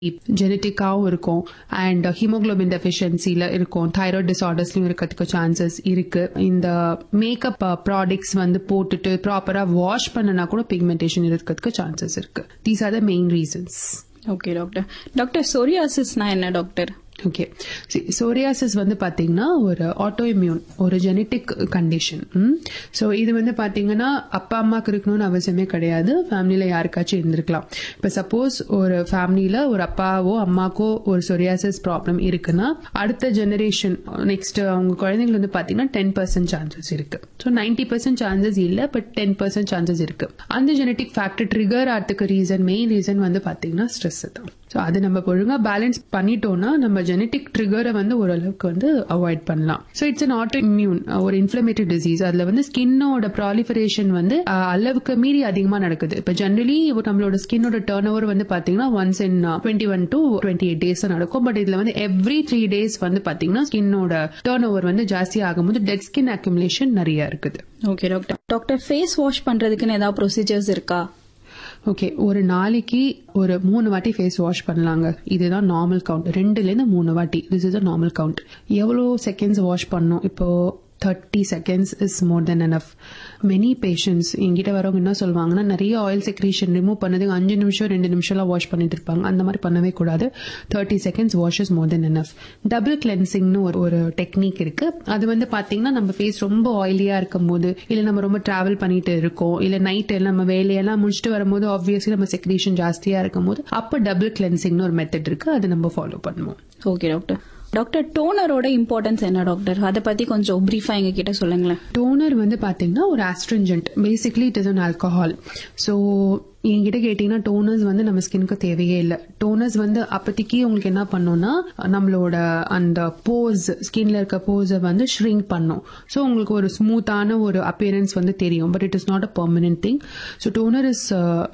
ஜெனட்டிக்காவும் இருக்கும் and haemoglobin டெஃபிஷியன்சில இருக்கும் thyroid டிசார்டர்ஸ்லயும் இருக்கிறதுக்கு சான்சஸ் இருக்கு இந்த மேக்கப் ப்ராடக்ட்ஸ் வந்து போட்டுட்டு ப்ராப்பரா வாஷ் பண்ணனா கூட பிக்மெண்டேஷன் இருக்கிறதுக்கு சான்சஸ் இருக்கு these are the main reasons okay doctor doctor சொரியாசிஸ்னா என்ன டாக்டர் ஓகே சோரியாசிஸ் வந்து பாத்தீங்கன்னா ஒரு ஆட்டோ இம்யூன் ஒரு ஜெனட்டிக் கண்டிஷன் ஸோ இது வந்து பாத்தீங்கன்னா அப்பா அம்மாக்கு இருக்கணும்னு அவசியமே கிடையாது ஃபேமிலியில யாருக்காச்சும் இருந்திருக்கலாம் இப்போ சப்போஸ் ஒரு ஃபேமிலியில ஒரு அப்பாவோ அம்மாக்கோ ஒரு சொரியாசிஸ் ப்ராப்ளம் இருக்குன்னா அடுத்த ஜெனரேஷன் நெக்ஸ்ட் அவங்க குழந்தைங்க வந்து பாத்தீங்கன்னா டென் பர்சன்ட் சான்சஸ் இருக்கு ஸோ நைன்டி பர்சன்ட் சான்சஸ் இல்ல பட் டென் பர்சன்ட் சான்சஸ் இருக்கு அந்த ஜெனட்டிக் ஃபேக்டர் ட்ரிகர் ஆகிறதுக்கு ரீசன் மெயின் ரீசன் வந்து பாத்தீங்கன்னா ஸ்ட்ரெஸ் தான் ஸோ அது நம்ம ஒழுங்கா பேலன்ஸ் பண்ணிட்டோம்னா நம்ம ஜெனட்டிக் ட்ரிகரை வந்து ஓரளவுக்கு வந்து அவாய்ட் பண்ணலாம் so it's an auto immune ஒரு இன்ஃபிளமேட்டரி டிசீஸ் அதுல வந்து ஸ்கின்னோட ப்ராலிஃபரேஷன் வந்து அஹ், அளவுக்கு மீறி அதிகமா நடக்குது இப்போ ஜென்ரலி நம்மளோட ஸ்கின்னோட டேர்ன் ஓவர் வந்து பாத்தீங்கன்னா once in twenty one to twenty eight days நடக்கும் பட் இதுல வந்து எவ்ரி த்ரீ டேஸ் வந்து பாத்தீங்கன்னா ஸ்கின்னோட டேர்ன் ஓவர் வந்து ஜாஸ்தி ஆகும்போது டெட் ஸ்கின் அக்யூமுலேஷன் நிறைய இருக்குது okay doctor doctor face wash பண்றதுக்குன்னு ஏதாவது ப்ரொசீஜர்ஸ் இருக்கா ஓகே ஒரு நாளைக்கு ஒரு மூணு வாட்டி ஃபேஸ் வாஷ் பண்ணலாங்க இதுதான் நார்மல் கவுண்ட் ரெண்டுல இருந்து மூணு வாட்டி this is a normal count எவ்வளோ செகண்ட்ஸ் வாஷ் பண்ணணும் இப்போ thirty seconds is more than enough many patients எங்கிட்ட வரவங்க என்ன சொல்லுவாங்கன்னா நிறைய ஆயில் செக்ரீஷன் ரிமூவ் பண்ணதுக்கு அஞ்சு நிமிஷம் ரெண்டு நிமிஷம்லாம் வாஷ் பண்ணிட்டு இருப்பாங்க அந்த மாதிரி பண்ணவே கூடாது thirty seconds wash is more than enough double கிளென்சிங்னு ஒரு ஒரு டெக்னிக் இருக்கு அது வந்து பாத்தீங்கன்னா நம்ம ஃபேஸ் ரொம்ப ஆயிலியா இருக்கும் போது இல்ல நம்ம ரொம்ப டிராவல் பண்ணிட்டு இருக்கோம் இல்ல நைட் நம்ம வேலையெல்லாம் முடிச்சுட்டு வரும்போது ஆப்வியஸ்லி நம்ம செக்ரீஷன் ஜாஸ்தியா இருக்கும் போது அப்ப டபுள் கிளென்சிங்னு ஒரு மெத்தட் இருக்கு அது நம்ம ஃபாலோ பண்ணுவோம் ஓகே டாக்டர் டாக்டர் டோனரோட இம்பார்ட்டன்ஸ் என்ன டாக்டர் அதை பத்தி கொஞ்சம் பிரீஃபா எங்க கிட்ட சொல்லுங்களேன் டோனர் வந்து பாத்தீங்கன்னா ஒரு astringent basically it is an alcohol so என்கிட்ட கேட்டீங்கன்னா டோனர்ஸ் வந்து நம்ம ஸ்கின்க்கு தேவையே இல்லை டோனர்ஸ் வந்து அப்போதைக்கு உங்களுக்கு என்ன பண்ணும்னா நம்மளோட அந்த போஸ் ஸ்கின்ல இருக்க போஸை வந்து ஷ்ரிங்க் பண்ணும் ஸோ உங்களுக்கு ஒரு ஸ்மூத்தான ஒரு அப்பியரன்ஸ் வந்து தெரியும் but it is not a permanent thing so toner is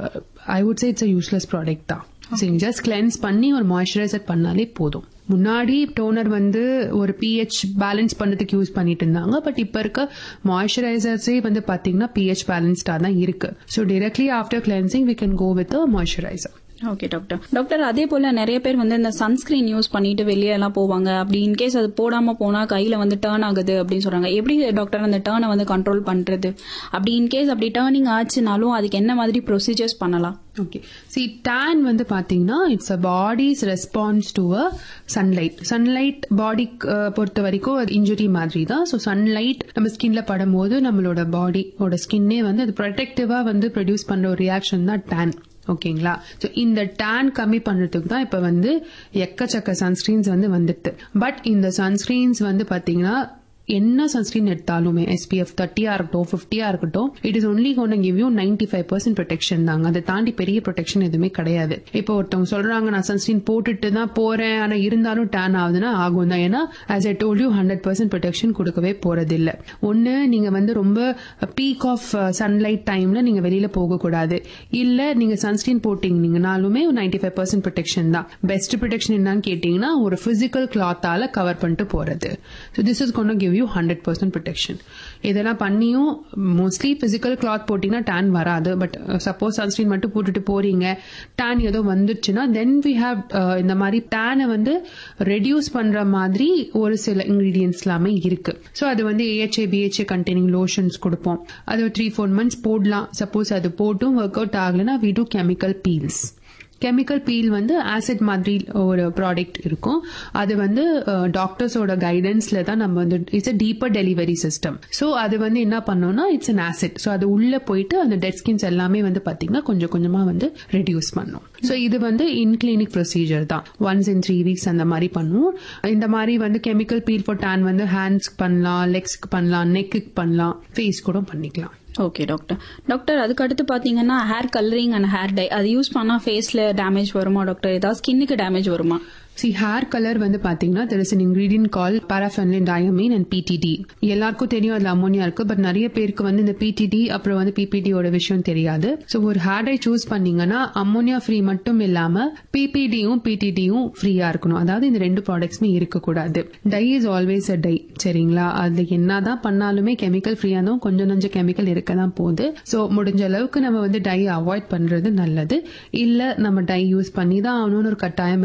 I would say it's a useless product தான் சரிங்க ஜஸ்ட் கிளென்ஸ் பண்ணி ஒரு மாய்ஸ்சரைசர் பண்ணாலே போதும் முன்னாடி டோனர் வந்து ஒரு பிஹெச் பேலன்ஸ் பண்ணதுக்கு யூஸ் பண்ணிட்டு இருந்தாங்க பட் இப்ப இருக்க மாய்ஸ்சரைசர்ஸே வந்து பாத்தீங்கன்னா பிஹெச் பேலன்ஸ்டா தான் இருக்கு so directly after cleansing we can go with moisturiser okay doctor doctor அதே போல நிறைய பேர் வந்து இந்த சன்ஸ்கிரீன் யூஸ் பண்ணிட்டு வெளியே எல்லாம் போவாங்க அப்படி இன்கேஸ் அது போடாம போனா கையில வந்து டேர்ன் ஆகுது அப்படின்னு சொல்றாங்க எப்படி டாக்டர் அந்த டேர்னை வந்து கண்ட்ரோல் பண்றது அப்படி இன்கேஸ் அப்படி டேர்னிங் ஆச்சுனாலும் அதுக்கு என்ன மாதிரி ப்ரொசீஜர்ஸ் பண்ணலாம் ஓகே சி டேன் வந்து பாத்தீங்கன்னா it's a body's response to a sunlight sunlight body பொறுத்த வரைக்கும் அது இன்ஜுரி மாதிரி தான் ஸோ சன்லைட் நம்ம ஸ்கின்ல படும்போது நம்மளோட பாடியோட ஸ்கின்னே வந்து அது ப்ரொடெக்டிவா வந்து ப்ரொடியூஸ் பண்ற ஒரு ரியாக்ஷன் தான் டேன் ஓகேங்களா ஸோ இந்த டேன் கம்மி பண்றதுக்கு தான் இப்ப வந்து எக்கச்சக்க சன்ஸ்கிரீன்ஸ் வந்து வந்துட்டு பட் இந்த சன்ஸ்கிரீன்ஸ் வந்து பாத்தீங்கன்னா என்ன சன்ஸ்கிரீன் எடுத்தாலுமே எஸ்பிஎஃப் தேர்ட்டியா இருக்கட்டும் ஃபிஃப்டியா இருக்கட்டும் it is only gonna give you ninety five percent protection தாங்க அதை தாண்டி பெரிய ப்ரொடெக்ஷன் எதுவுமே கிடையாது இப்போ ஒருத்தவங்க சொல்றாங்க நான் சன்ஸ்கிரீன் போட்டுட்டு தான் போறேன் ஆனா இருந்தாலும் டேன் ஆகுதுன்னா ஆகும் தான் ஏன்னா as I told you hundred percent protection கொடுக்கவே போறது இல்ல ஒன்னு நீங்க வந்து ரொம்ப பீக் ஆஃப் சன்லைட் டைம்ல நீங்க வெளியில போக கூடாது இல்ல நீங்க சன்ஸ்கிரீன் போட்டீங்கனாலுமே நைன்டி ஃபைவ் பர்சன்ட் ப்ரொடெக்ஷன் தான் பெஸ்ட் ப்ரொடெக்ஷன் என்னன்னு கேட்டீங்கன்னா ஒரு பிசிக்கல் கிளாத்தால கவர் பண்ணிட்டு போறது so this is gonna give you hundred percent protection இதெல்லாம் பண்ணியும் மோஸ்ட்லி பிசிக்கல் கிளாத் போட்டீங்கன்னா டேன் வராது பட் சப்போஸ் சன்ஸ்கிரீன் மட்டும் போட்டுட்டு போறீங்க டேன் ஏதோ வந்துருச்சுன்னா தென் வி ஹாவ் இந்த மாதிரி டேனை வந்து ரெடியூஸ் பண்ற மாதிரி ஒரு சில இன்கிரீடியன்ஸ் எல்லாமே இருக்கு ஸோ அது வந்து ஏஹெச்ஏ பிஹெச்ஏ கண்டெய்னிங் லோஷன்ஸ் கொடுப்போம் அது த்ரீ ஃபோர் மந்த்ஸ் போடலாம் சப்போஸ் அது போட்டும் ஒர்க் அவுட் ஆகலைன்னா we do chemical peels chemical peel வந்து ஆசிட் மாதிரி ஒரு ப்ராடக்ட் இருக்கும் அது வந்து டாக்டர்ஸோட கைடன்ஸ்ல தான் நம்ம வந்து it's a deeper delivery system so அது வந்து என்ன பண்ணோம்னா இட்ஸ் அன் ஆசிட் ஸோ அது உள்ள போயிட்டு அந்த டெட் ஸ்கின்ஸ் எல்லாமே வந்து பாத்தீங்கன்னா கொஞ்சம் கொஞ்சமா வந்து ரெடியூஸ் பண்ணும் ஸோ இது வந்து இன் கிளினிக் ப்ரொசீஜர் தான் ஒன்ஸ் இன் த்ரீ வீக்ஸ் அந்த மாதிரி பண்ணுவோம் இந்த மாதிரி வந்து கெமிக்கல் பீல் ஃபார் டேன் வந்து ஹேண்ட்ஸ்க்கு பண்ணலாம் லெக்ஸ்க்கு பண்ணலாம் நெக்குக்கு பண்ணலாம் ஃபேஸ் கூட பண்ணிக்கலாம் ஓகே டாக்டர் டாக்டர் அதுக்கு அடுத்து பாத்தீங்கன்னா hair colouring and hair dye அது யூஸ் பண்ணா ஃபேஸ்ல டேமேஜ் வருமா டாக்டர் ஏதாவது ஸ்கின்னுக்கு டேமேஜ் வருமா சி ஹேர் கலர் வந்து பாத்தீங்கன்னா there is an ingredient call paraphenylene diamine and PPD எல்லாருக்கும் தெரியும் அதுல அமோனியா இருக்கு பட் நிறைய பேருக்கு வந்து இந்த பிடிடி அப்புறம் வந்து பிபிடியோட விஷயம் தெரியாது ஸோ ஒரு ஹேர் டை சூஸ் பண்ணீங்கன்னா அமோனியா ஃப்ரீ மட்டும் இல்லாம பிபிடியும் பிடிடியும் ஃப்ரீயா இருக்கணும் அதாவது இந்த ரெண்டு ப்ராடக்ட்ஸுமே இருக்கக்கூடாது dye is always a dye சரிங்களா அது என்னதான் பண்ணாலுமே கெமிக்கல் ஃப்ரீயா இருந்தும் கொஞ்சம் நஞ்சம் கெமிக்கல் இருக்க தான் போகுது ஸோ முடிஞ்ச அளவுக்கு நம்ம வந்து டை அவாய்ட் பண்றது நல்லது இல்ல நம்ம டை யூஸ் பண்ணி தான் ஆகணும்னு ஒரு கட்டாயம்